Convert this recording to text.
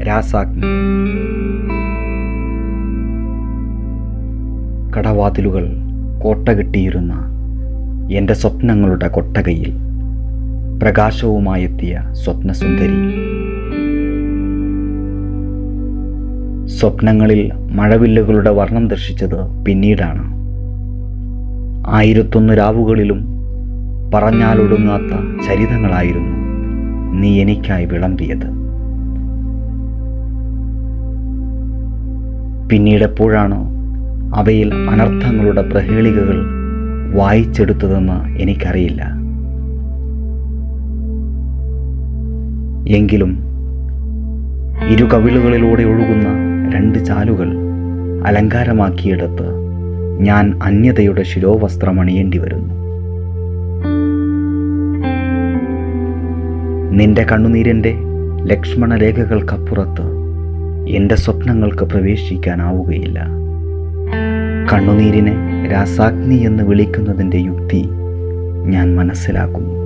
രാസാഗ്നി കടവാതിലുകൾ കോട്ട കെട്ടിയിരുന്ന എൻ്റെ സ്വപ്നങ്ങളുടെ കൊട്ടകയിൽ പ്രകാശവുമായെത്തിയ സ്വപ്നസുന്ദരി സ്വപ്നങ്ങളിൽ മഴവില്ലുകളുടെ വർണ്ണം ദർശിച്ചത് പിന്നീടാണ് ആയിരത്തൊന്ന് രാവുകളിലും പറഞ്ഞാലൊടുങ്ങാത്ത ചരിതങ്ങളായിരുന്നു നീ എനിക്കായി വിളമ്പിയത് പിന്നീടെപ്പോഴാണോ അവയിൽ അനർത്ഥങ്ങളുടെ പ്രഹേളികകൾ വായിച്ചെടുത്തതെന്ന് എനിക്കറിയില്ല എങ്കിലും ഇരു കവിളുകളിലൂടെ ഒഴുകുന്ന രണ്ട് ചാലുകൾ അലങ്കാരമാക്കിയെടുത്ത് ഞാൻ അന്യതയുടെ ശിരോവസ്ത്രം അണിയേണ്ടി വരുന്നു നിന്റെ കണ്ണുനീരിൻ്റെ ലക്ഷ്മണരേഖകൾക്കപ്പുറത്ത് എൻ്റെ സ്വപ്നങ്ങൾക്ക് പ്രവേശിക്കാനാവുകയില്ല കണ്ണുനീരിനെ രാസാഗ്നി എന്ന് വിളിക്കുന്നതിൻ്റെ യുക്തി ഞാൻ മനസ്സിലാക്കുന്നു